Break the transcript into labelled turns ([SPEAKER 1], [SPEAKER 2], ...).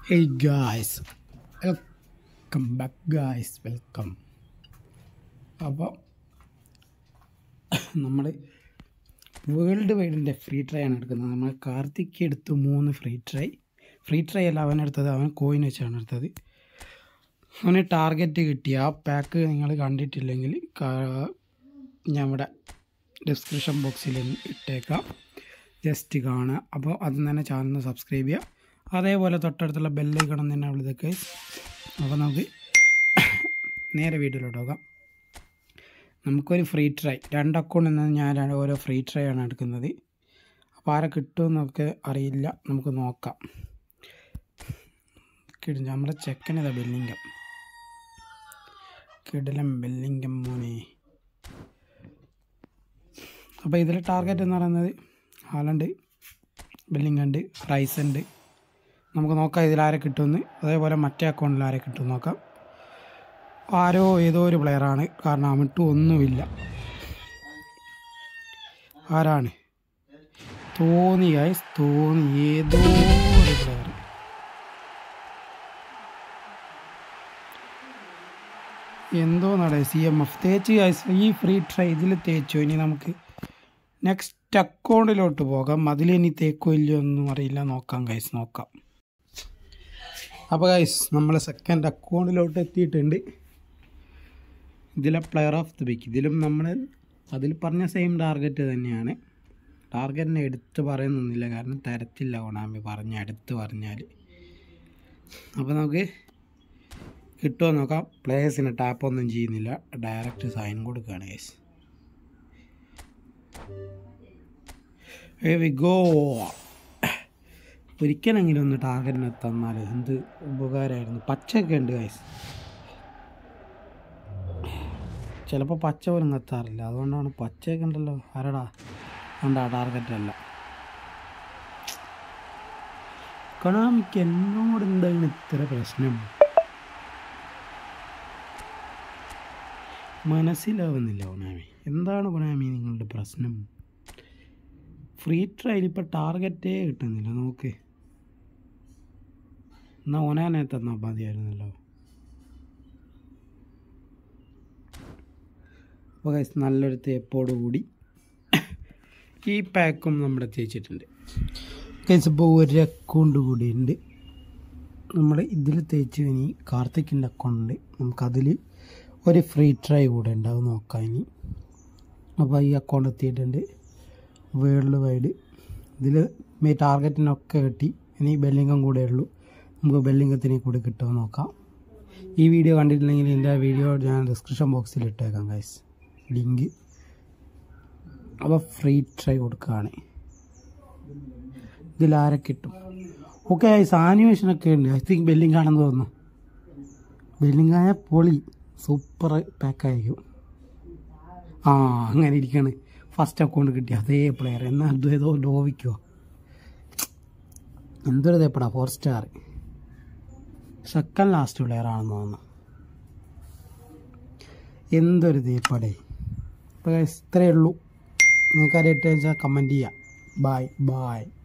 [SPEAKER 1] Hey guys, welcome back guys welcome അപ്പോൾ നമ്മൾ world വൈഡിൻ്റെ free try ആണ് എടുക്കുന്നത് നമ്മൾ കാർത്തിക് എടുത്തു മൂന്ന് ഫ്രീ ട്രൈ ഫ്രീ ട്രൈ അല്ല അവൻ എടുത്തത് അവൻ കോയിൻ വെച്ചാണ് എടുത്തത് അവന് ടാർഗറ്റ് കിട്ടിയ ആ പാക്ക് നിങ്ങൾ കണ്ടിട്ടില്ലെങ്കിൽ കാ- ഞാൻ ഇവിടെ ഡിസ്ക്രിപ്ഷൻ ബോക്സിൽ ഇട്ടേക്കാം ജസ്റ്റ് കാണുക അപ്പോൾ അതിൽ തന്നെ ചാനൽ സബ്സ്ക്രൈബ് ചെയ്യുക അതേപോലെ തൊട്ടടുത്തുള്ള ബെല്ലൈക്കണം തന്നെ വിളിതൊക്കെ അപ്പോൾ നമുക്ക് നേരെ വീഡിയോയിലോട്ട് പോകാം നമുക്കൊരു ഫ്രീ ട്രൈ രണ്ട് അക്കൗണ്ടിൽ നിന്ന് ഞാൻ രണ്ട് ഓരോ ഫ്രീ ട്രൈ ആണ് എടുക്കുന്നത് അപ്പോൾ ആരെ കിട്ടുമെന്നൊക്കെ അറിയില്ല നമുക്ക് നോക്കാം കിടും നമ്മുടെ ചെക്കനതാ ബെല്ലിങ്കം കിടലം ബെല്ലിങ്കം മോനെ അപ്പോൾ ഇതിൽ ടാർഗറ്റ് എന്ന് പറയുന്നത് ഹാലണ്ട് ബെല്ലിങ്ങണ്ട് റൈസ് ഉണ്ട് നമുക്ക് നോക്കാം ഇതിൽ ആരെ കിട്ടുമെന്ന് അതേപോലെ മറ്റേ അക്കൗണ്ടിൽ ആരെ കിട്ടുമെന്ന് നോക്കാം ആരോ ഏതോ ഒരു പ്ലെയറാണ് കാരണം അമിട്ടു ഒന്നുമില്ല ആരാണ് തോന്നി ഗൈസ് തോന്നി ഏതോ ഒരു പ്ലെയർ എന്തോ നടേ സി എം എഫ് തേച്ച് ഗൈസ് ഈ ഫ്രീ ട്രൈ ഇതിൽ തേച്ചു ഇനി നമുക്ക് നെക്സ്റ്റ് അക്കൗണ്ടിലോട്ട് പോകാം അതിലിനി തേക്കോ ഇല്ലയോ ഒന്നും അറിയില്ല നോക്കാം ഗൈസ് നോക്കാം അപ്പോൾ ഗൈസ് നമ്മൾ സെക്കൻഡ് അക്കൗണ്ടിലോട്ട് എത്തിയിട്ടുണ്ട് ഇതിലെ പ്ലെയർ ഓഫ് ദി വീക്ക് ഇതിലും നമ്മൾ അതിൽ പറഞ്ഞ സെയിം ടാർഗറ്റ് തന്നെയാണ് ടാർഗറ്റിനെ എടുത്ത് പറയുന്നൊന്നുമില്ല കാരണം തരത്തില്ല കൊണാമി പറഞ്ഞ എടുത്ത് പറഞ്ഞാൽ അപ്പോൾ നമുക്ക് കിട്ടുമോ നോക്കാം പ്ലേയേഴ്സിന് ടാപ്പൊന്നും ചെയ്യുന്നില്ല ഡയറക്റ്റ് സൈൻ കൊടുക്കുകയാണ് ഗൈസ് വി ഗോ ഒരിക്കലെങ്കിലും ഒന്ന് ടാർഗറ്റിനെ തന്നാൽ എന്ത് ഉപകാരമായിരുന്നു പച്ചയൊക്കെ ഉണ്ട് ഗൈസ് ചിലപ്പോൾ പച്ച പോലും കത്താറില്ല അതുകൊണ്ടാണ് പച്ചയൊക്കെ ഉണ്ടല്ലോ ആരടാ കണ്ടാ ടാർഗറ്റ് അല്ല കൊണാമിക്ക് എന്നോട് എന്താണ് ഇത്ര പ്രശ്നം മനസ്സിലാവുന്നില്ല കൊണാമി എന്താണ് കൊണാമി നിങ്ങളുടെ പ്രശ്നം ഫ്രീ ട്രയൽ ഇപ്പോൾ ടാർഗറ്റേ കിട്ടുന്നില്ല നോക്ക് എന്നാൽ ഒനാനെ തന്നാൽ മതിയായിരുന്നല്ലോ അപ്പോൾ ഗൈസ് നല്ലൊരു തേപ്പോട് കൂടി ഈ പാക്കും നമ്മുടെ തേച്ചിട്ടുണ്ട് ഗൈസ് ഇപ്പോൾ ഒരു അക്കൗണ്ട് കൂടി ഉണ്ട് നമ്മൾ ഇതിൽ തേച്ച് ഇനി കാർത്തിക്കിൻ്റെ അക്കൗണ്ട് ഉണ്ട് നമുക്കതിൽ ഒരു ഫ്രീ ട്രൈ കൂടെ ഉണ്ട് അത് നോക്കാം ഇനി അപ്പോൾ ഈ അക്കൗണ്ട് എത്തിയിട്ടുണ്ട് വേൾഡ് വൈഡ് ഇതിൽ മേ ടാർഗറ്റിനൊക്കെ കിട്ടി ഇനി ബെല്ലിംഗം കൂടെ ഉള്ളൂ നമുക്ക് ബെല്ലിംഗത്തിന് കൂടി കിട്ടുമോ നോക്കാം ഈ വീഡിയോ കണ്ടിട്ടില്ലെങ്കിൽ എൻ്റെ വീഡിയോ ഞാൻ ഡിസ്ക്രിപ്ഷൻ ബോക്സിൽ ഇട്ടേക്കാം ഗൈസ് ലിങ്ക് അപ്പോൾ ഫ്രീ ട്രൈ കൊടുക്കുകയാണ് ഇതിൽ ആരെ കിട്ടും ഓക്കെ ഗൈസ് ആനിമേഷനൊക്കെ ഉണ്ട് ഐ തിങ്ക് ബെല്ലിംഗ് ആണെന്ന് തോന്നുന്നു ബെല്ലിംഗ് ആയ പൊളി സൂപ്പർ പാക്കായിരിക്കും ആ അങ്ങനെ ഇരിക്കുകയാണ് ഫസ്റ്റ് അക്കൗണ്ട് കിട്ടി അതേ പ്ലെയർ എന്നാൽ അത് ഏതോ ലോവിക്കോ എന്തൊരു തേപ്പടാ four star second last player ആണെന്ന് തോന്നുന്നു എന്തൊരു തേപ്പടേ അപ്പോൾ ഇത്രയേ ഉള്ളൂ നിങ്ങൾക്ക് അറിയട്ടെ വെച്ചാൽ കമൻറ്റ് ചെയ്യാം ബായ് ബായ്